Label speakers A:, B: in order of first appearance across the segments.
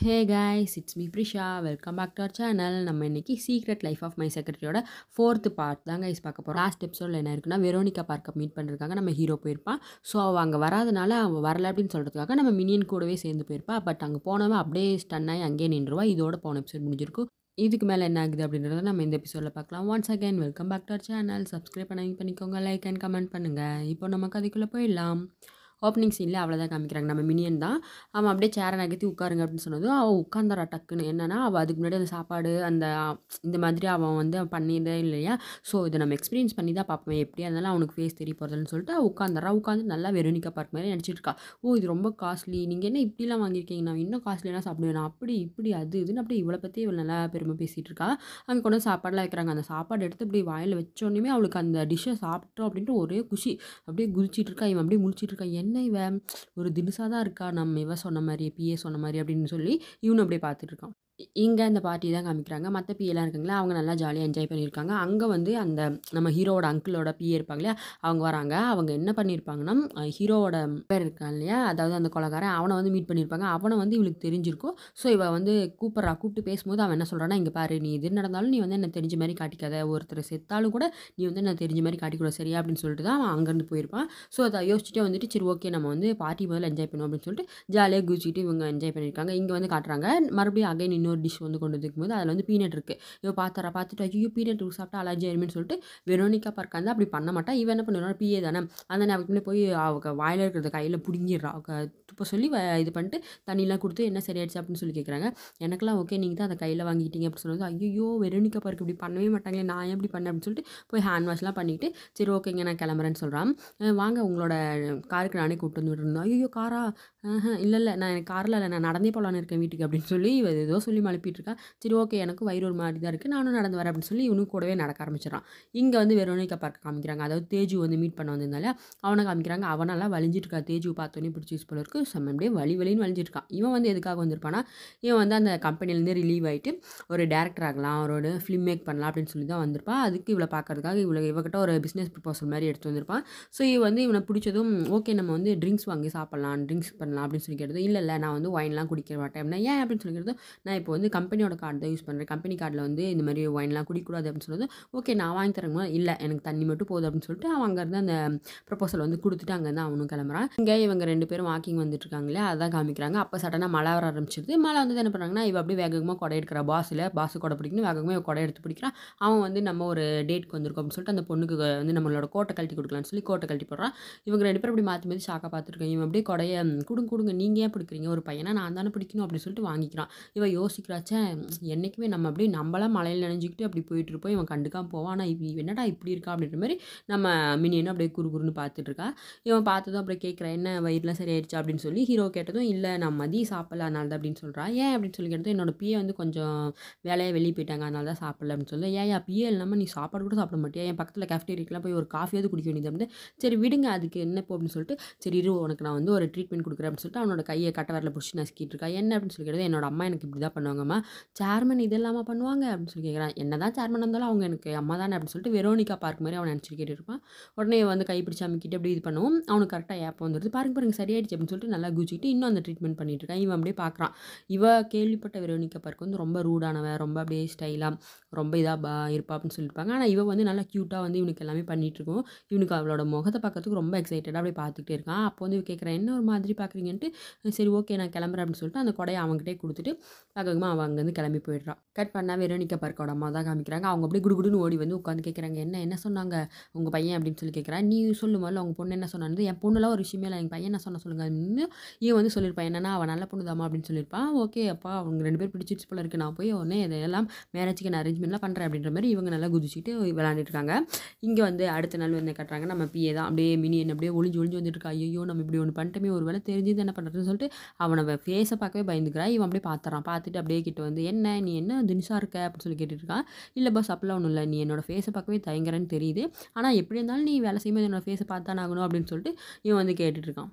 A: hey guys it's me Prisha welcome back to our channel நம்ம இன்னைக்கு secret life of my செக்ரட்டரியோட fourth part தான் guys பார்க்க போகிறோம் லாஸ்ட் எபிசோடில் என்ன இருக்குன்னா வெரோனிகா பார்க்க மீட் பண்ணிருக்காங்க நம்ம ஹீரோ போயிருப்பான் ஸோ அவள் அங்கே வராதனால அவள் வரல அப்படின்னு சொல்கிறதுக்காக நம்ம மினியன் கூடவே சேர்ந்து போயிருப்பா பட் அங்கே போனவன் அப்படியே ஸ்டன் ஆகி அங்கேயே நின்றுவா இதோட போன எபிசோட் முடிஞ்சிருக்கும் இதுக்கு மேலே என்ன ஆகுது அப்படின்றத நம்ம இந்த எபிசோடில் பார்க்கலாம் once again welcome back to our channel subscribe பண்ணி பண்ணிக்கோங்க லைக் அண்ட் கமெண்ட் பண்ணுங்கள் இப்போ நம்ம கதைக்குள்ளே போயிடலாம் ஓப்பனிங் சீனில் அவ்வளோதான் காமிக்கிறாங்க நம்ம மினியன் தான் அவன் அப்படியே சேரை நகர்த்தி உட்காருங்க அப்படின்னு சொன்னதும் அவள் உட்காந்துறா டக்குன்னு என்னன்னா அவள் அதுக்கு முன்னாடி அந்த சாப்பாடு அந்த இந்த மாதிரி அவன் வந்து அவன் பண்ணியதே இல்லையா ஸோ இதை நம்ம எக்ஸ்பீரியன்ஸ் பண்ணி தான் பார்ப்போம் எப்படியா இருந்தாலும் அவனுக்கு ஃபேஸ் தெரிய போகிறதுன்னு சொல்லிட்டு அவள் உட்காந்துறா உட்காந்து நல்லா வெரோனிக்கா பார்க்க மாதிரி நினச்சிட்டு இருக்கா ஓ இது ரொம்ப காஸ்ட்லி நீங்கள் என்ன இப்படிலாம் வாங்கியிருக்கீங்க நான் இன்னும் காஸ்ட்லியெல்லாம் சாப்பிடுவேன் நான் அப்படி இப்படி அது இதுன்னு அப்படியே இவளை பற்றி இவள் நல்லா பெருமை பேசிகிட்டு இருக்கா அங்கே கொண்டு வந்து சாப்பாடுலாம் வைக்கிறாங்க அந்த சாப்பாடு எடுத்து இப்படி வாயில் வச்சோடனே அவளுக்கு அந்த டிஷ்ஷை சாப்பிட்டோம் அப்படின்ட்டு ஒரே குஷி அப்படியே குதிச்சிட்டு இருக்கா இவன் அப்படியே முழிச்சிட்டு இருக்கா என்ன இவன் ஒரு தினுசாக தான் இருக்கா நம்ம இவ சொன்ன மாதிரி பிஏ சொன்ன மாதிரி அப்படின்னு சொல்லி இவனு அப்படியே பார்த்துட்டு இருக்கான் இங்கே அந்த பார்ட்டி தான் காமிக்கிறாங்க மற்ற பிஏலாம் இருக்காங்களா அவங்க நல்லா ஜாலியாக என்ஜாய் பண்ணியிருக்காங்க அங்கே வந்து அந்த நம்ம ஹீரோவோட அங்கிளோட பிஏ இருப்பாங்க இல்லையா அவங்க வராங்க அவங்க என்ன பண்ணியிருப்பாங்கன்னா அஹ் ஹீரோவோட பேர் இருக்கான் இல்லையா அதாவது அந்த கொலகாரன் அவனை வந்து மீட் பண்ணியிருப்பாங்க அவனை வந்து இவளுக்கு தெரிஞ்சிருக்கும் ஸோ இவ வந்து கூப்பிட்றா கூப்பிட்டு பேசும்போது அவன் என்ன சொல்கிறான்னா இங்கே பாரு நீ எது நடந்தாலும் நீ வந்து என்ன தெரிஞ்ச மாதிரி காட்டிக்காத ஒருத்தர் செத்தாலும் கூட நீ வந்து என்ன தெரிஞ்ச மாதிரி காட்டிக்கூட சரியா அப்படின்னு சொல்லிட்டு தான் அவன் அங்கேருந்து போயிருப்பான் ஸோ அதை யோசிச்சுட்டே வந்துட்டு சரி ஓகே நம்ம வந்து பார்ட்டி முதல்ல என்ஜாய் பண்ணுவோம் அப்படின்னு சொல்லிட்டு ஜாலியாக குதிச்சிட்டு இவங்க என்ஜாய் பண்ணியிருக்காங்க இங்கே வந்து காட்டுறாங்க மறுபடியும் அகைன் இன்னொரு டிஷ் வந்து கொண்டு வந்துருக்கும் போது அதில் வந்து பீனட் இருக்குது இவ பார்த்தாரா பார்த்துட்டு ஐயோ பீனட் சாப்பிட்டா அலர்ஜி ஆயிருமேன்னு சொல்லிட்டு வெரோனிக்கா பார்க்க வந்து அப்படி பண்ண மாட்டா இவன் என்ன பண்ணுவான் பிஏ தானே அந்த அவருக்கு போய் அவங்க வாயில் இருக்கிறத கையில் பிடுங்கிடுறா அவ துப்ப சொல்லி வ- இது பண்ணிட்டு தண்ணியெலாம் கொடுத்து என்ன சரியாயிடுச்சு அப்படின்னு சொல்லி கேட்குறாங்க எனக்கெல்லாம் ஓகே நீங்கள் தான் அதை கையில் வாங்கிட்டீங்க அப்படின்னு சொன்னது ஐயோ வெரோனிக்கா பார்க்க இப்படி பண்ணவே மாட்டாங்களே நான் ஏன் இப்படி பண்ணேன் அப்படின்னு சொல்லிட்டு போய் ஹேண்ட் வாஷ்லாம் பண்ணிவிட்டு சரி ஓகேங்க நான் கிளம்புறேன்னு சொல்கிறான் வாங்க உங்களோட காருக்கு நானே கூப்பிட்டு வந்து விட்டுருந்தோம் ஐயோ காரா இல்லை இல்லை நான் எனக்கு காரில் இல்லை நான் நடந்தே போகலான்னு இருக்கேன் வீட்டுக்கு அப்படின்னு சொல்லி இவ ஏதோ சொல்லி மழுப்பிட்டு இருக்கா சரி ஓகே எனக்கும் வயிறு ஒரு மாதிரி தான் இருக்குது நானும் நடந்து வரேன் அப்படின்னு சொல்லி இவனும் கூடவே நடக்க ஆரம்பிச்சிடறான் இங்கே வந்து வெரோனிகா பார்க்க காமிக்கிறாங்க அதாவது தேஜு வந்து மீட் பண்ண வந்திருந்தால அவனை காமிக்கிறாங்க அவனெல்லாம் வலிஞ்சிட்டு இருக்கா தேஜு பார்த்தோன்னே பிடிச்சி யூஸ் போல இருக்கு செம்ம அப்படியே வலி வலின்னு வலிஞ்சிட்டு இருக்கான் இவன் வந்து எதுக்காக வந்திருப்பானா இவன் வந்து அந்த கம்பெனிலேருந்து ரிலீவ் ஆகிட்டு ஒரு டேரக்டர் ஆகலாம் அவரோட ஃபிலிம் மேக் பண்ணலாம் அப்படின்னு சொல்லி தான் வந்திருப்பான் அதுக்கு இவளை பார்க்கறதுக்காக இவளை இவகிட்ட ஒரு பிஸ்னஸ் ப்ரப்போசல் மாதிரி எடுத்து வந்திருப்பான் ஸோ இவ வந்து இவனை பிடிச்சதும் ஓகே நம்ம வந்து ட்ரிங்க்ஸ் வாங்கி சாப்பிட்லாம் ட்ரிங்க்ஸ் பண்ணலாம் அப்படின்னு சொல்லி கேட்டது இல்லை இல்லை நான் வந்து ஒயின்லாம் குடிக்க மாட்டேன் அப்படின்னா ஏன் அப்படின்னு சொல்லி கேட்டது நான் இப்போ வந்து கம்பெனியோட கார்டு தான் யூஸ் பண்ணுறேன் கம்பெனி கார்டில் வந்து இந்த மாதிரி ஒயின்லாம் குடிக்கக்கூடாது அப்படின்னு சொன்னது ஓகே நான் வாங்கி தரேங்க இல்லை எனக்கு தண்ணி மட்டும் போதும் அப்படின்னு சொல்லிட்டு அவன் அங்கேருந்து அந்த ப்ரப்போசல் வந்து கொடுத்துட்டு அங்கேருந்து அவனும் கிளம்புறான் இங்கே இவங்க ரெண்டு பேரும் வாக்கிங் வந்துட்டு இருக்காங்களே அதான் காமிக்கிறாங்க அப்போ சடனாக மழை வர ஆரம்பிச்சிருது மழை வந்து என்ன பண்ணுறாங்கன்னா இவ அப்படியே வேகமாக கொடை எடுக்கிறா பாஸில் பாஸ் கொடை பிடிக்கணும் வேகமாக இவ கொடை எடுத்து பிடிக்கிறான் அவன் வந்து நம்ம ஒரு டேட்க்கு வந்திருக்கோம் அப்படின்னு சொல்லிட்டு அந்த பொண்ணுக்கு வந்து நம்மளோட கோட்டை கழட்டி கொடுக்கலாம்னு சொல்லி கோட்டை கழட்டி போடுறான் இவங்க ரெண்டு பேரும் அப்படி மாற்றி மாற்றி ஷாக்காக பார்த்துருக்கேன் இவன் அப்படியே கொடைய "ம், கொடுங்க கொடுங்க நீங்கள் ஏன் பிடிக்கிறீங்க ஒரு பையனா நான் தானே பிடிக்கணும் அப்படின்னு சொல்லிட்டு வாங்கிக்கிறான் இவன் யோசிக்கிறாச்சே என்றைக்குமே நம்ம அப்படியே நம்மளாம் மலையில் நினைஞ்சிக்கிட்டு அப்படி போயிட்டு இருப்போம் இவன் கண்டுக்காம போவான் ஆனால் இவ இவ என்னடா இப்படி இருக்கா அப்படின்ற மாதிரி நம்ம மினியனும் அப்படியே குறு குறுன்னு பார்த்துட்டு இருக்கா இவன் பார்த்ததும் அப்படியே கேட்குறான் என்ன வயிறுலாம் சரியாயிடுச்சா அப்படின்னு சொல்லி ஹீரோ கேட்டதும் இல்லை நான் மதியம் சாப்பிடல அதனால தான் அப்படின்னு சொல்கிறான் ஏன் அப்படின்னு சொல்லி கேட்டதும் என்னோட பிஏ வந்து கொஞ்சம் வேலையாக வெளியே போயிட்டாங்க அதனால தான் சாப்பிடல அப்படின்னு சொல்லி ஏன் என் பிஏ இல்லாமல் நீ சாப்பாடு கூட சாப்பிட மாட்டியா என் பக்கத்தில் கேஃப்டேரியாக்கெலாம் போய் ஒரு காஃபியாவது குடிக்க வேண்டியது வந்து சரி விடுங்க அதுக்கு என்ன இப்போ அப்படின்னு சொல்லிட்டு சரி இரு உனக்கு நான் வந்து ஒரு ட்ரீட்மெண்ட் கொடுக்குறேன் அப்படின்னு சொல்லிட்டு அவனோட கையை கட்ட வரல பிடிச்சி நசுக்கிட்டு இருக்கா என்ன அப்படின்னு சொல்லி கேட்டது என்னோட அம்மா எனக்கு இப்படி தான் பண்ணுவாங்கம்மா சேர்மன் இது இல்லாமல் பண்ணுவாங்க அப்படின்னு சொல்லி கேட்குறான் என்ன தான் சேர்மன் இருந்தாலும் அவங்க எனக்கு அம்மா தானே அப்படின்னு சொல்லிட்டு வெரோனிகா பார்க் மாதிரி அவன் நினச்சிட்டு கேட்டு இருப்பான் உடனே இவன் வந்து கைப்பிடிச்சு அமுக்கிட்டு அப்படி இது பண்ணுவோம் அவனுக்கு கரெக்டாக ஏப்பம் வந்துடுது பாருங்க பாருங்க சரியாயிடுச்சு அப்படின்னு சொல்லிட்டு நல்லா குச்சிக்கிட்டு இன்னும் அந்த ட்ரீட்மெண்ட் பண்ணிட்டு இருக்கான் இவன் அப்படியே பார்க்குறான் இவ கேள்விப்பட்ட வெரோனிகா பார்க் வந்து ரொம்ப ரூடானவன் ரொம்ப அப்படியே ஸ்டைலாக ரொம்ப இதாக பா இருப்பா அப்படின்னு சொல்லியிருப்பாங்க ஆனால் இவ வந்து நல்லா க்யூட்டாக வந்து இவனுக்கு எல்லாமே பண்ணிட்டு இருக்கும் இவனுக்கு அவளோட முகத்தை பார்க்கறதுக்கு ரொம்ப எக்ஸைட்டடாக அப்படியே பார்த்துக்கிட்டே இருக்கான் அப்போ வந்து இவ கேட்குறேன் என்ன ஒரு மாதிரி பார்க்குறீங்கன்ட்டு சரி ஓகே நான் கிளம்புறேன் அப்படின்னு சொல்லிட்டு அந்த கொடையை அவங்ககிட்டே கொடுத்துட்டு வேகமாக அவன் அங்கேருந்து கிளம்பி போயிடுறான் கட் பண்ணால் வெரோனிக்கா பார்க்கோட அம்மா தான் காமிக்கிறாங்க அவங்க அப்படியே குடுகுடுன்னு ஓடி வந்து உட்காந்து கேட்குறாங்க என்ன என்ன சொன்னாங்க உங்கள் பையன் அப்படின்னு சொல்லி கேட்குறான் நீ சொல்லு முதல்ல உங்கள் பொண்ணு என்ன சொன்னான்னு என் பொண்ணுலாம் ஒரு விஷயமே இல்லை எங்கள் பையன் என்ன சொன்ன சொல்லுங்க அப்படின்னு இவன் வந்து சொல்லியிருப்பான் என்னன்னா அவன் நல்ல பொண்ணுதாம்மா அப்படின்னு சொல்லியிருப்பான் ஓகே அப்பா அவங்க ரெண்டு பேர் பிடிச்சிட்டு போல இருக்கு நான் போய் உடனே இதெல்லாம் மேரேஜுக்கு நான் அரேஞ்ச்மெண்ட்லாம் பண்ணுறேன் அப்படின்ற மாதிரி இவங்க நல்லா குதிச்சுட்டு விளாண்டுட்டு இருக்காங்க இங்கே வந்து அடுத்த நாள் வந்து கட்டுறாங்க நம்ம பிஏ தான் அப்படியே மினியன் அப்படியே ஒளிஞ்சு ஒளிஞ்சு வந்துட்டு இருக்கா ஐயோ நம்ம இப்படி ஒன்று பண்ணிட்டோமே ஒரு வேலை தெரிஞ்சது என்ன பண்ணுறதுன்னு சொல்லிட்டு அவனை ஃபேஸை பார்க்கவே பயந்துக்கிறா இவன் அப்படியே பார்த்துறான் பார்த்துட்டு அப்படியே கிட்ட வந்து என்ன நீ என்ன தினுசா இருக்க அப்படின்னு சொல்லி கேட்டுட்டு இருக்கான் இல்லை பஸ் அப்பெல்லாம் ஒன்றும் இல்லை நீ என்னோட ஃபேஸை பார்க்கவே தயங்குறேன்னு தெரியுது ஆனால் எப்படி இருந்தாலும் நீ வேலை செய்யும்போது என்னோட ஃபேஸை பார்த்தானே ஆகணும் அப்படின்னு சொல்லிட்டு இவன் வந்து கேட்டுட்டு இருக்கான்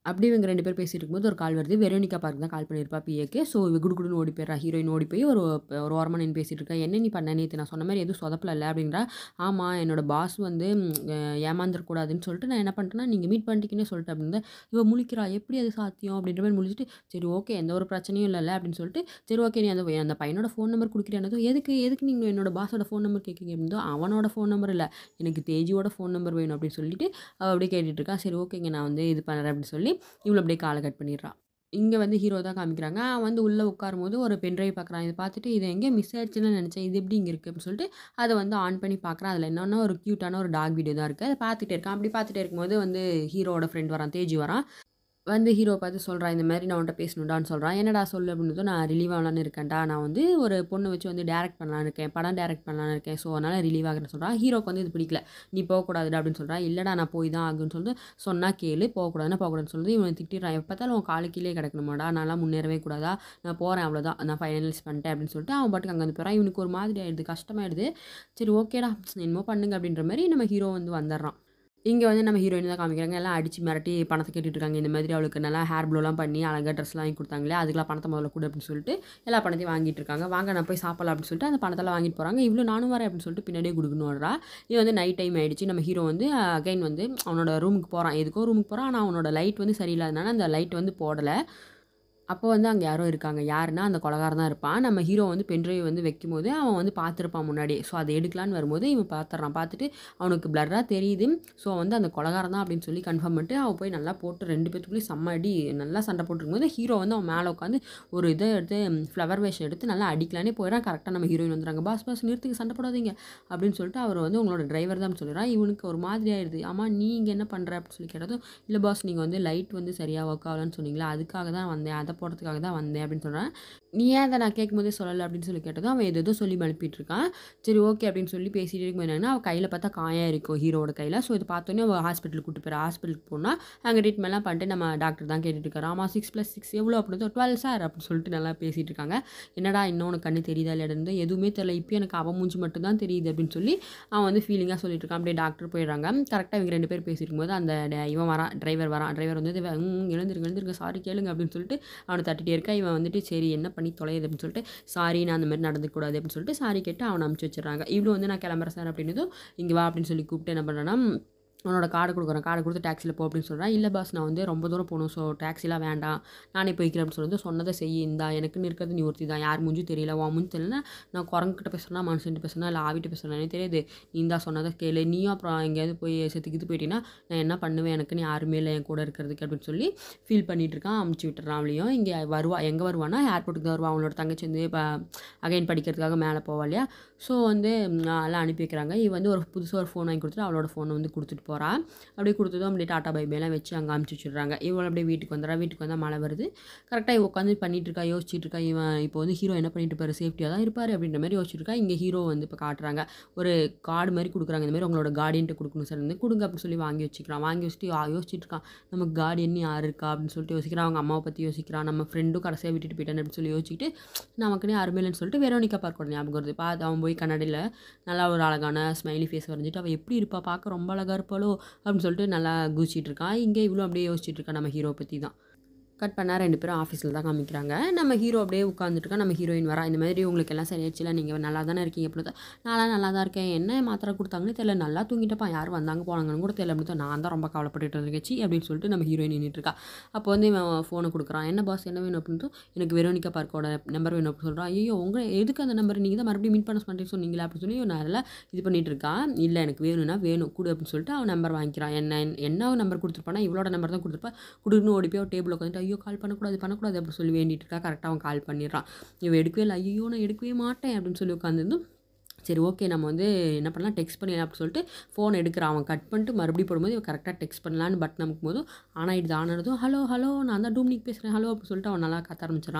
A: அப்படி இவங்க ரெண்டு பேர் பேசிட்டு இருக்கும்போது ஒரு கால் வருது வெரோனிகா பார்க் தான் கால் பண்ணியிருப்பா பிஏக்கு ஸோ இவ குடுகுடுன்னு ஓடி போயிடுறா ஹீரோயின் ஓடி போய் ஒரு ஒரு ஓரமாக நின்று பேசிட்டு இருக்கா என்ன நீ பண்ண நேற்று நான் சொன்ன மாதிரி எதுவும் சொதப்பல இல்லை அப்படின்றா ஆமாம் என்னோட பாஸ் வந்து ம், அஹ், ஏமாந்துடக்கூடாதுன்னு சொல்லிட்டு நான் என்ன பண்ணிட்டேன்னா நீங்கள் மீட் பண்ணிட்டீங்கன்னு சொல்லிட்டு அப்படின்னு இவ முழிக்கிறா எப்படி அது சாத்தியம் அப்படின்ற மாதிரி முழிச்சிட்டு சரி ஓகே எந்த ஒரு பிரச்சனையும் இல்லைல்ல அப்படின்னு சொல்லிட்டு சரி ஓகே நீ அந்த அந்த பையனோட ஃபோன் நம்பர் கொடுக்குறேன்னதும் எதுக்கு எதுக்கு நீங்கள் என்னோட பாஸோட ஃபோன் நம்பர் கேட்குறீங்க அப்படின்னதோ அவனோட ஃபோன் நம்பர் இல்லை எனக்கு தேஜியோட ஃபோன் நம்பர் வேணும் அப்படின்னு சொல்லிட்டு அவள் அப்படியே கேட்டுட்டு இருக்கா சரி ஓகேங்க நான் வந்து இது பண்ணுறேன் அப்படின்னு சொல்லி இவ்வளோ அப்படியே காலை கட் பண்ணிடுறா இங்கே வந்து ஹீரோ தான் காமிக்கிறாங்க அவன் வந்து உள்ளே உட்காரும்போது ஒரு பென்ட்ரைவ் பார்க்குறான் இதை பார்த்துட்டு இது எங்கே மிஸ் ஆயிடுச்சுன்னு நினச்சேன் இது எப்படி இங்கே இருக்குது அப்படின்னு சொல்லிட்டு அதை வந்து ஆன் பண்ணி பார்க்குறான் அதில் என்னென்னா ஒரு க்யூட்டான ஒரு டாக் வீடியோ தான் இருக்குது அதை பார்த்துட்டே இருக்கான் அப்படி பார்த்துட்டே இருக்கும்போது வந்து ஹீரோவோட ஃப்ரெண்ட் வரான் தேஜி வரான் வந்து ஹீரோ பார்த்து சொல்கிறான் இந்த மாதிரி நான் உன்ட்ட பேசணுடான்னு சொல்கிறான் என்னடா சொல்லு அப்படின்னு நான் ரிலீவ் ஆகலான்னு இருக்கேன்டா நான் வந்து ஒரு பொண்ணு வச்சு வந்து டேரக்ட் பண்ணலான்னு இருக்கேன் படம் டேரக்ட் பண்ணலான்னு இருக்கேன் ஸோ அதனால் ரிலீவ் ஆகிறேன்னு சொல்கிறான் ஹீரோக்கு வந்து இது பிடிக்கல நீ போகக்கூடாதுடா அப்படின்னு சொல்கிறான் இல்லைடா நான் போய் தான் ஆகுன்னு சொல்லிட்டு சொன்னால் கேளு போகக்கூடாதுன்னு போகக்கூடாதுன்னு சொல்லிட்டு இவன் திட்டிடுறான் எப்போ பார்த்தாலும் உன் காலு கீழே கிடக்கணுமாடா நான்லாம் முன்னேறவே கூடாதா நான் போகிறேன் அவ்வளோதான் நான் ஃபைனலைஸ் பண்ணிட்டேன் அப்படின்னு சொல்லிட்டு அவன் பாட்டுக்கு அங்கே வந்து போகிறான் இவனுக்கு ஒரு மாதிரி ஆயிடுது கஷ்டமாயிடுது சரி ஓகேடா என்னமோ பண்ணுங்க அப்படின்ற மாதிரி நம்ம ஹீரோ வந்து வந்துடுறான் இங்கே வந்து நம்ம ஹீரோயின் தான் காமிக்கிறாங்க எல்லாம் அடித்து மிரட்டி பணத்தை கேட்டுட்டு இருக்காங்க இந்த மாதிரி அவளுக்கு நல்லா ஹேர் ப்ளோலாம் பண்ணி அழகாக ட்ரெஸ்லாம் வாங்கி கொடுத்தாங்களே அதுக்கெல்லாம் பணத்தை முதல்ல கொடு அப்படின்னு சொல்லிட்டு எல்லா பணத்தையும் வாங்கிட்டு இருக்காங்க வாங்க நான் போய் சாப்பிடலாம் அப்படின்னு சொல்லிட்டு அந்த பணத்தெல்லாம் வாங்கிட்டு போகிறாங்க இவ்வளோ நானும் வரேன் அப்படின்னு சொல்லிட்டு பின்னாடியே கொடுக்கணும் வர்றா இது வந்து நைட் டைம் ஆயிடுச்சு நம்ம ஹீரோ வந்து அகைன் வந்து அவனோட ரூமுக்கு போகிறான் எதுக்கோ ரூமுக்கு போகிறான் ஆனால் அவனோட லைட் வந்து சரியில்லாதனால அந்த லைட் வந்து போடலை அப்போ வந்து அங்கே யாரோ இருக்காங்க யாருன்னா அந்த கொலகாரன் தான் இருப்பான் நம்ம ஹீரோ வந்து பென்ட்ரைவ் வந்து வைக்கும்போது அவன் வந்து பார்த்துருப்பான் முன்னாடி ஸோ அதை எடுக்கலான்னு வரும்போது இவன் பார்த்துட்றான் பார்த்துட்டு அவனுக்கு பிளர்ராக தெரியுது ஸோ வந்து அந்த கொலகாரன் தான் அப்படின்னு சொல்லி கன்ஃபார்ம் பண்ணிட்டு அவன் போய் நல்லா போட்டு ரெண்டு பேத்துக்குள்ளேயும் செம்ம அடி நல்லா சண்டை போட்டுருக்கும்போது ஹீரோ வந்து அவன் மேலே உட்காந்து ஒரு இதை எடுத்து ஃப்ளவர் வேஷம் எடுத்து நல்லா அடிக்கலானே போயிடறான் கரெக்டாக நம்ம ஹீரோயின் வந்துடுறாங்க பாஸ் பாஸ் நிறுத்துக்கு சண்டை போடாதீங்க அப்படின்னு சொல்லிட்டு அவர் வந்து உங்களோட டிரைவர் தான் சொல்லிடுறான் இவனுக்கு ஒரு மாதிரி ஆயிடுது ஆமாம் நீ இங்கே என்ன பண்ணுற அப்படின்னு சொல்லி கேட்டதும் இல்லை பாஸ் நீங்கள் வந்து லைட் வந்து சரியாக ஒர்க் ஆகலன்னு சொன்னீங்களா அதுக்காக தான் வந்தேன் அதை போடுறதுக்காக தான் வந்தேன் அப்படின்னு சொல்கிறேன் நீ ஏன் அதை நான் கேட்கும்போதே சொல்லலை அப்படின்னு சொல்லி கேட்டதும் அவன் எதோ சொல்லி அனுப்பிட்டு இருக்கான் சரி ஓகே அப்படின்னு சொல்லி பேசிட்டு இருக்கும்போது என்னன்னா அவள் கையில் பார்த்தா காயம் இருக்கும் ஹீரோட கையில் ஸோ இது பார்த்தோன்னே அவள் ஹாஸ்பிட்டலுக்கு கூட்டு போயிடா ஹாஸ்பிட்டலுக்கு போனால் அங்கே ட்ரீட்மெண்ட்லாம் பண்ணிட்டு நம்ம டாக்டர் தான் கேட்டுட்டு இருக்காரு ஆமாம் சிக்ஸ் ப்ளஸ் சிக்ஸ் எவ்வளோ அப்படின்னு டுவெல் சார் அப்படின்னு சொல்லிட்டு நல்லா பேசிட்டு இருக்காங்க என்னடா இன்னும் உனக்கு கண்ணு தெரியுதா இல்லையா இருந்து எதுவுமே தெரியல இப்போ எனக்கு அவன் மூஞ்சி மட்டும் தான் தெரியுது அப்படின்னு சொல்லி அவன் வந்து ஃபீலிங்காக சொல்லிட்டு இருக்கான் அப்படியே டாக்டர் போயிடுறாங்க கரெக்டாக இவங்க ரெண்டு பேர் பேசிட்டு இருக்கும்போது அந்த ட- இவன் வரான் டிரைவர் வரான் டிரைவர் வந்து இவன், ம், எழுந்திருங்க எழுந்திருங்க சாரி கேளுங்க அப்படின்னு சொல்லிட்டு அவனை தட்டிட்டே இருக்கா இவன் வந்துட்டு சரி என்ன பண்ணி தொலையுது அப்படின்னு சொல்லிட்டு சாரி நான் அந்த மாதிரி நடந்துக்கூடாது அப்படின்னு சொல்லிட்டு சாரி கேட்டு அவனை அமுச்சு வச்சிடுறாங்க இவ்வளோ வந்து நான் கிளம்புறேன் சார் அப்படின்னதும் இங்கே வா அப்படின்னு சொல்லி கூப்பிட்டு என்ன பண்ணுறேன்னா உன்னோட கார்டு கொடுக்குறேன் கார்டு கொடுத்து டாக்ஸியில் போ அப்படின்னு சொல்கிறேன் இல்லை பாஸ் நான் வந்து ரொம்ப தூரம் போகணும் ஸோ டாக்ஸிலாம் வேண்டாம் நானே போய்க்கிறேன் அப்படின்னு சொல்லிட்டு சொன்னதை செய் இந்தா எனக்குன்னு இருக்கிறது நீ ஒருத்தி தான் யார் மூஞ்சும் தெரியல உன் மூஞ்சி தெரியலனா நான் குரங்கிட்ட பேசுனா மனுஷன்ட்டு பேசுனா இல்லை ஆவிட்டு பேசுனா எனக்கு தெரியாது நீ தான் சொன்னதை கேளு நீயும் அப்புறம் எங்கேயாவது போய் செத்துக்கிட்டு போயிட்டீங்கன்னா நான் என்ன பண்ணுவேன் எனக்குன்னு யாருமே இல்லை என் கூட இருக்கிறதுக்கு அப்படின்னு சொல்லி ஃபீல் பண்ணிட்டு இருக்கான் அமுச்சு விட்டுறான் அவளையும் இங்கே வருவா எங்கே வருவானா ஏர்போர்ட்டுக்கு தான் வருவா அவளோட தங்கச்சி வந்து இப்போ அகைன் படிக்கிறதுக்காக மேலே போவா இல்லையா ஸோ வந்து ம், எல்லாம் அனுப்பி வைக்கிறாங்க இவ வந்து ஒரு புதுசாக ஒரு ஃபோன் வாங்கி கொடுத்துட்டு அவளோட ஃபோனை வந்து கொடுத்துட்டு போகிறா அப்படியே கொடுத்ததும் அப்படியே டாட்டா பைபைலாம் வச்சு அங்கே அமுச்சு வச்சுடுறாங்க இவள் அப்படியே வீட்டுக்கு வந்துடுறா வீட்டுக்கு வந்தால் மழை வருது கரெக்டாக இவ உட்காந்து பண்ணிட்டு இருக்கா யோசிச்சுட்டு இருக்கா இவன் இப்போ வந்து ஹீரோ என்ன பண்ணிட்டு இருப்பாரு சேஃப்டியாக தான் இருப்பார் அப்படின்ற மாதிரி யோசிச்சுட்டு இருக்கா இங்கே ஹீரோ வந்து இப்போ காட்டுறாங்க ஒரு கார்டு மாதிரி கொடுக்குறாங்க இந்த மாதிரி உங்களோட கார்டியன்ட்டு கொடுக்கணும் சார் வந்து கொடுங்க அப்படின்னு சொல்லி வாங்கி வச்சுக்கிறான் வாங்கி வச்சுட்டு யா- யோசிச்சுட்டு இருக்கான் நமக்கு கார்டியன் யார் இருக்கா அப்படின்னு சொல்லிட்டு யோசிக்கிறான் அவங்க அம்மாவை பற்றி யோசிக்கிறான் நம்ம ஃப்ரெண்டும் கடைசியாக விட்டுட்டு போயிட்டான் அப்படின்னு சொல்லி யோசிச்சுட்டு நமக்குன்னே யாருமே இல்லைன்னு சொல்லிட்டு வெரோனிக்கா பார்க்கணும் ஞாபகம் வருது பார்த்து அவன் போய் கண்ணாடியில் நல்லா ஒரு அழகான ஸ்மைலி ஃபேஸ் வரைஞ்சிட்டு அவள் எப்படி இருப்பா பார்க்க ரொம்ப அழகாக இருப்பாளோ அப்படின்னு சொல்லிட்டு நல்லா குதிச்சிட்டு இருக்கான் இங்கே இவ்வளோ அப்படியே யோசிச்சுட்டு இருக்கா நம்ம ஹீரோ பற்றி தான் கட் பண்ணால் ரெண்டு பேரும் ஆஃபீஸில் தான் காமிக்கிறாங்க நம்ம ஹீரோ அப்படியே உட்காந்துட்டுருக்கா நம்ம ஹீரோயின் வரா இந்த மாதிரி உங்களுக்கு எல்லாம் சரியாச்சுல நீங்கள் நல்லா தானே இருக்கீங்க அப்படின்னு நான்லாம் நல்லா தான் இருக்கேன் என்ன மாத்திரை கொடுத்தாங்கன்னு தெரியல நல்லா தூங்கிட்டப்பா யார் வந்தாங்க போனாங்கன்னு கூட தெரியல அப்படின்னு நான் தான் ரொம்ப கவலைப்பட்டுட்டு இருக்கேச்சி அப்படின்னு சொல்லிட்டு நம்ம ஹீரோயின் நின்றுட்டு இருக்கா அப்போ வந்து இவன் ஃபோனை கொடுக்குறான் என்ன பாஸ் என்ன வேணும் அப்படின்ட்டு எனக்கு வெரோனிகா பார்க்கோட நம்பர் வேணும் அப்படின்னு சொல்கிறான் ஐயோ உங்கள் எதுக்கு அந்த நம்பர் நீங்கள் தான் மறுபடியும் மீட் பண்ண மாட்டேன்னு சொன்னீங்களா அப்படின்னு சொல்லி இவன் நல்லா இது பண்ணிட்டு இருக்கான் இல்லை எனக்கு வேணும்னா வேணும் கொடு அப்படின்னு சொல்லிட்டு அவன் நம்பர் வாங்கிக்கிறான் என்ன என்ன நம்பர் கொடுத்துருப்பானா இவளோட நம்பர் தான் கொடுத்துருப்பா கொடுன்னு ஓடி போய் டேபிள் உட்காந்துட்டு ஐயோ கால் பண்ணக்கூடாது பண்ணக்கூடாது அப்படின்னு சொல்லி வேண்டிட்டு இருக்கா கரெக்டாக அவன் கால் பண்ணிடுறான் இவன் எடுக்கவே இல்லை ஐயோ நான் எடுக்கவே மாட்டேன் அப்படின்னு சொல்லி உட்காந்துருந்து சரி ஓகே நம்ம வந்து என்ன பண்ணலாம் டெக்ஸ்ட் பண்ணிடலாம் அப்படின்னு சொல்லிட்டு ஃபோன் எடுக்கிறான் அவன் கட் பண்ணிட்டு மறுபடியும் போடும்போது இவன் கரெக்டாக டெக்ஸ்ட் பண்ணலான்னு பட்டன் அமுக்கும் போதும் ஆனால் இது ஆனதும் ஹலோ ஹலோ நான் தான் டூம்னிக் பேசுகிறேன் ஹலோ அப்படின்னு சொல்லிட்டு அவன் நல்லா கத்த ஆரம்பிச்சிடறான்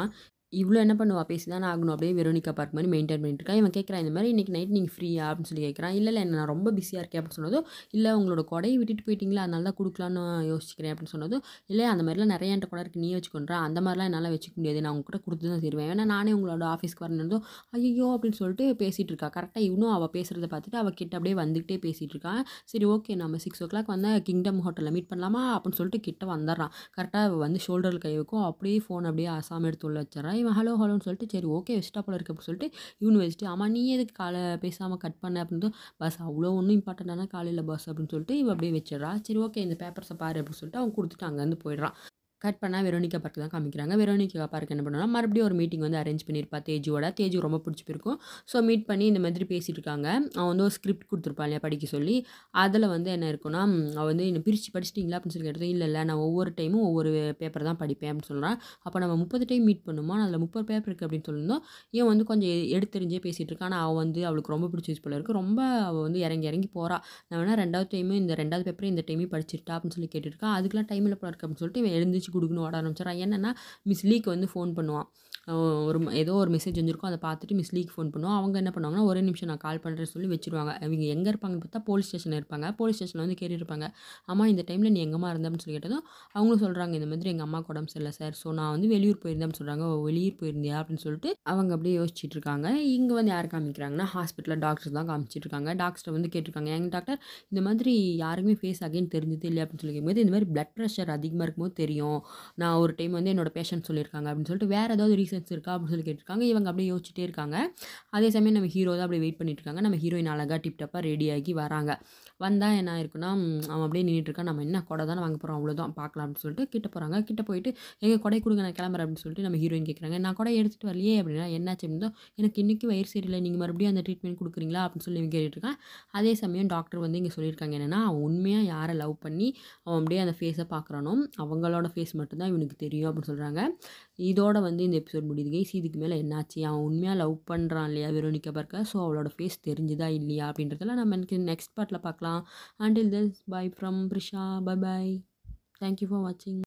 A: இவ்வளோ என்ன பண்ணுவா பேசி தானே ஆகணும் அப்படியே வெரோனிகா பார்க் மாதிரி மெயின்டைன் பண்ணிட்டு இருக்கா இவன் கேட்குறான் இந்த மாதிரி இன்றைக்கி நைட் நீங்கள் ஃப்ரீயா அப்படின்னு சொல்லி கேட்குறான் இல்லை இல்லை நான் ரொம்ப பிஸியாக இருக்கேன் அப்படின்னு சொன்னதும் இல்லை உங்களோட கொடையை விட்டுட்டு போயிட்டீங்களா அதனால தான் கொடுக்கலான்னு யோசிக்கிறேன் அப்படின்னு சொன்னதும் இல்லை அந்த மாதிரிலாம் நிறைய என்கிட்ட கூட இருக்குது நீ வச்சுக்கொண்டா அந்த மாதிரிலாம் என்னால் வச்சுக்க முடியாது நான் உங்க கூட கொடுத்து தான் தருவேன் ஏன்னா நானே உங்களோட ஆஃபீஸ்க்கு வரணும் ஐயோ அப்படின்னு சொல்லிட்டு பேசிகிட்டு இருக்கா கரெக்டாக இவனும் அவள் பேசுகிறத பார்த்துட்டு அவள் கிட்ட அப்படியே வந்துக்கிட்டே பேசிகிட்டு இருக்கான் சரி ஓகே நம்ம சிக்ஸ் ஓ கிளாக் வந்தால் கிங்டம் ஹோட்டலில் மீட் பண்ணலாமா அப்படின்னு சொல்லிட்டு கிட்ட வந்துடுறான் கரெக்டாக வந்து ஷோல்டரில் கை வைக்கும் அப்படியே ஃபோன் அப்படியே அசாம எடுத்து உள்ள வச்சிடறான் இவன் ஹலோ ஹலோன்னு சொல்லிட்டு சரி ஓகே வச்சுட்டா போல இருக்கு அப்படின்னு சொல்லிட்டு இவனு வச்சுட்டு ஆமாம் நீ எதுக்கு காலை பேசாமல் கட் பண்ண அப்படின்னு பஸ் அவ்வளோ ஒன்றும் இம்பார்ட்டண்டான காலையில் பஸ் அப்படின்னு சொல்லிட்டு இவ அப்படியே வச்சிடறா சரி ஓகே இந்த பேப்பர்ஸை பாரு அப்படின்னு சொல்லிட்டு அவன் கொடுத்துட்டு அங்கேருந்து போயிடுறான் கட் பண்ணால் வெரோனிகா பார்க்கு தான் காமிக்கிறாங்க வெரோனிகா பார்க்கு என்ன பண்ணுன்னா மறுபடியும் ஒரு மீட்டிங் வந்து அரேஞ்ச் பண்ணியிருப்பா தேஜுவோட தேஜு ரொம்ப பிடிச்சி போயிருக்கும் ஸோ மீட் பண்ணி இந்த மாதிரி பேசிகிட்டு இருக்காங்க அவன் வந்து ஒரு ஸ்கிரிப்ட் கொடுத்துருப்பான் இல்லையா படிக்க சொல்லி அதில் வந்து என்ன இருக்குன்னா ம், அவள் வந்து என்ன பிரித்து படிச்சிட்டிங்களா அப்படின்னு சொல்லி கேட்டது இல்லை இல்லை நான் ஒவ்வொரு டைமும் ஒவ்வொரு பேப்பர் தான் படிப்பேன் அப்படின்னு சொல்கிறான் அப்போ நம்ம முப்பது டைம் மீட் பண்ணுமா அதில் முப்பது பேப்பர் இருக்குது அப்படின்னு சொல்லியிருந்தோம் இவன் வந்து கொஞ்சம் எ- எடுத்தெறிஞ்சே பேசிகிட்டு இருக்கான் ஆனால் அவள் வந்து அவளுக்கு ரொம்ப பிடிச்சி போல இருக்கு ரொம்ப அவள் வந்து இறங்கி இறங்கி போகிறா நான் வேணா ரெண்டாவது டைமு இந்த ரெண்டாவது பேப்பரை இந்த டைமே படிச்சிட்டா அப்படின்னு சொல்லி கேட்டுருக்கான் அதுக்கெலாம் டைம் இல்லை போல இருக்கு அப்படின்னு சொல்லிட்டு இவன் எழுந்திரிச்சு கொடுக்கணும் ஓட ஆரம்பிச்சிடறான் என்னன்னா மிஸ் லீக்கு வந்து ஃபோன் பண்ணுவான் அவன் ஒரு ம- ஏதோ ஒரு மெசேஜ் வந்திருக்கும் அதை பார்த்துட்டு மிஸ் லீக்கு ஃபோன் பண்ணுவான் அவங்க என்ன பண்ணுவாங்கன்னா ஒரே நிமிஷம் நான் கால் பண்ணுறேன்னு சொல்லி வச்சிருவாங்க அவங்க எங்கே இருப்பாங்கன்னு பார்த்தா போலீஸ் ஸ்டேஷனில் இருப்பாங்க போலீஸ் ஸ்டேஷனில் வந்து கேட்டு இருப்பாங்க அம்மா இந்த டைமில் நீ எங்கம்மா இருந்த அப்படின்னு சொல்லி கேட்டதும் அவங்களும் சொல்கிறாங்க இந்த மாதிரி எங்கள் அம்மா உடம்பு சரியில்லை சார் ஸோ நான் வந்து வெளியூர் போயிருந்தேன் சொல்கிறாங்க "ஓ, வெளியூர் போயிருந்தியா அப்படின்னு சொல்லிட்டு அவங்க அப்படியே யோசிச்சுட்டு இருக்காங்க இங்கே வந்து யார் காமிக்கிறாங்கன்னா ஹாஸ்பிட்டலில் டாக்டர்ஸ் தான் காமிச்சிட்டு இருக்காங்க டாக்டர் வந்து கேட்டிருக்காங்க எங்க டாக்டர் இந்த மாதிரி யாருக்குமே ஃபேஸ் அகைன் தெரிஞ்சது இல்லை அப்படின்னு சொல்லி கேட்கும்போது இந்த மாதிரி பிளட் ப்ரெஷர் அதிகமாக இருக்கும்போது தெரியும் நான் ஒரு டைம் வந்து என்னோட பேஷண்ட் சொல்லியிருக்காங்க அப்படின்னு சொல்லிட்டு வேறு ஏதாவது ரீசன்ஸ் இருக்கா அப்படின்னு சொல்லி கேட்டிருக்காங்க இவங்க அப்படியே யோசிச்சுட்டே இருக்காங்க அதே சமயம் நம்ம ஹீரோ தான் அப்படியே வெயிட் பண்ணிட்டு இருக்காங்க நம்ம ஹீரோயின் அழகாக டிப்டப்பாக ரெடி ஆகி வராங்க வந்தால் என்ன ஆயிருக்குன்னா ம், அவன் அப்படியே நின்றுட்டு இருக்கான் நம்ம என்ன கொடை தானே வாங்க போகிறோம் அவ்வளோதான் பார்க்கலாம் அப்படின்னு சொல்லிட்டு கிட்ட போகிறாங்க கிட்ட போயிட்டு எங்கள் கொடை கொடுங்க நான் கிளம்புறேன் அப்படின்னு சொல்லிட்டு நம்ம ஹீரோயின் கேட்குறாங்க நான் கொடை எடுத்துகிட்டு வரலையே அப்படின்னா என்னாச்சு அப்படின்னா எனக்கு இன்றைக்கி வயிறு சரியில்லை நீங்கள் மறுபடியும் அந்த ட்ரீட்மெண்ட் கொடுக்குறீங்களா அப்படின்னு சொல்லி இவன் கேட்டுட்டு இருக்கான் அதே சமயம் டாக்டர் வந்து இங்கே சொல்லியிருக்காங்க என்னென்னா அவன் உண்மையாக யாரை லவ் பண்ணி அவன் அப்படியே அந்த ஃபேஸை பார்க்குறானோ அவங்களோட ஃபேஸ் மட்டும்தான் இவனுக்கு தெரியும் அப்படின்னு சொல்கிறாங்க இதோட வந்து இந்த எபிசோட் முடியுது கைஸ் இதுக்கு மேலே என்னாச்சு அவன் உண்மையாக லவ் பண்ணுறான் இல்லையா வெரோனிக்கா பார்க்க ஸோ அவளோட ஃபேஸ் தெரிஞ்சுதா இல்லையா அப்படின்றதெல்லாம் நம்ம எனக்கு நெக்ஸ்ட் பார்ட்டில் பார்க்கலாம் until this bye from Prisha bye bye thank you for வாட்சிங்